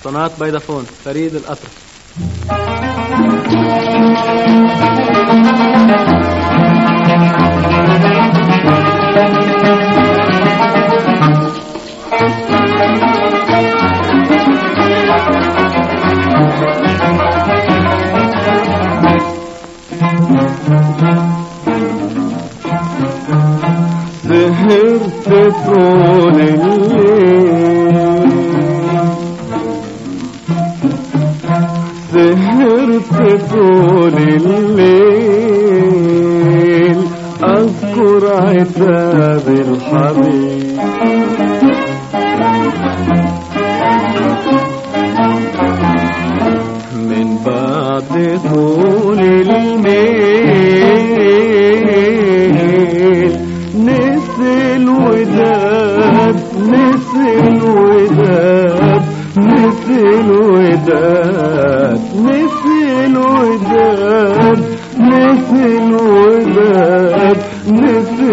صناعة بيضافون فريد الأطرش سهرت طول الليل سهرت طول الليل أذكر عتاب الحبيب من بعد طول الميل نسي الوداد نسي الوداد نسي الوداد نسي الوداد نسي الوداد نسي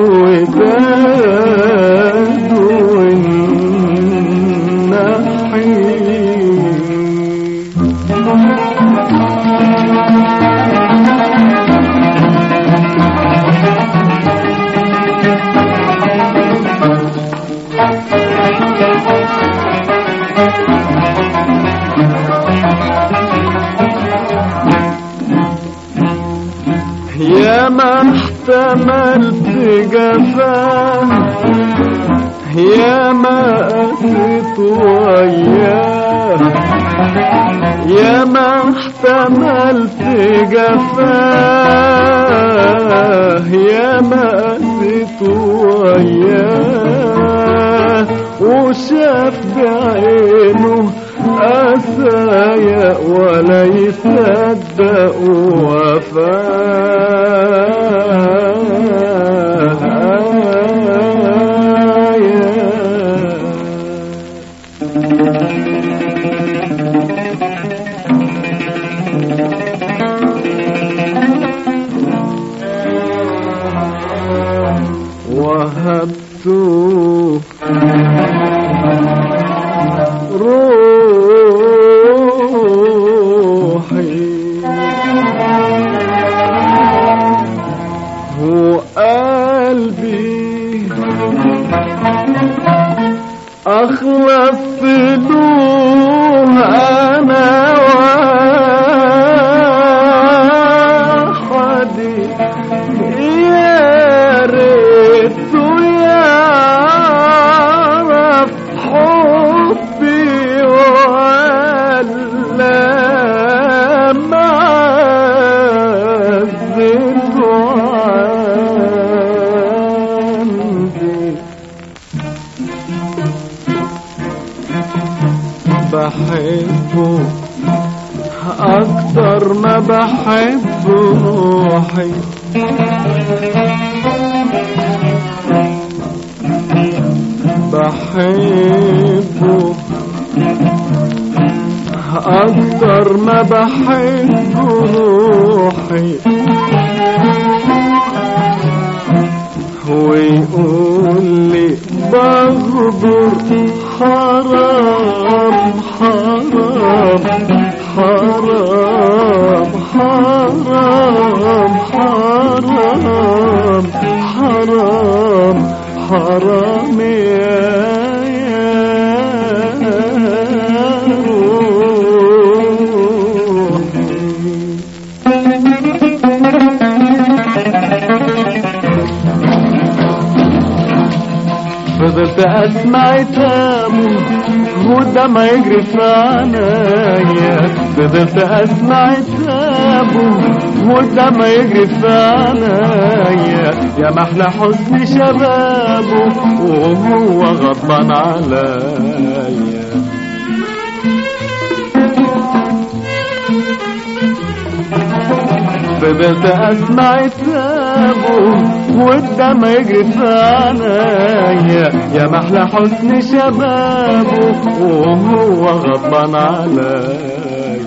الوداد والنحيل يا ما احتملت جفاه يا ما قسيت وياه يا ما احتملت جفاه يا ما قسيت وياه وشاف بعينه أسايا ولا يصدق وفايا وهبت روحي وقلبي أخلص له أنا وحدي يا ريت يعرف حبي ولا معزز عندي بحبه أكتر ما بحب روحي بحبه أكتر ما بحب روحي هو يقول لي بغدر حرام حرام حرام حرام حرام حرام حرام يا يا روحي فضلت اسمع تامه والدمع يجري في عينيا فضلت اسمع تامه والدمع يجري في عينيا يا محلى حسن شبابه وهو غضبان عليا فضلت اسمع تابه والدم يجري في عينيا يا محلى حسن شبابه وهو غضبان عليا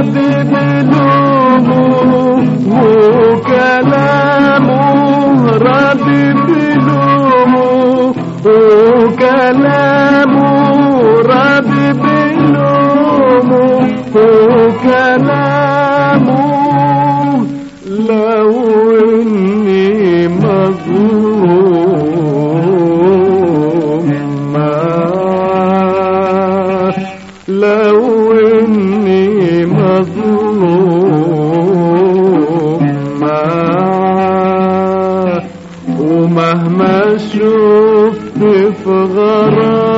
راضي بلومه وكلامه راضي بلومه وكلامه راضي بلومه وكلامه لو اني مظلوم ما لو اني مظلوم ما ومهما شفت في غرام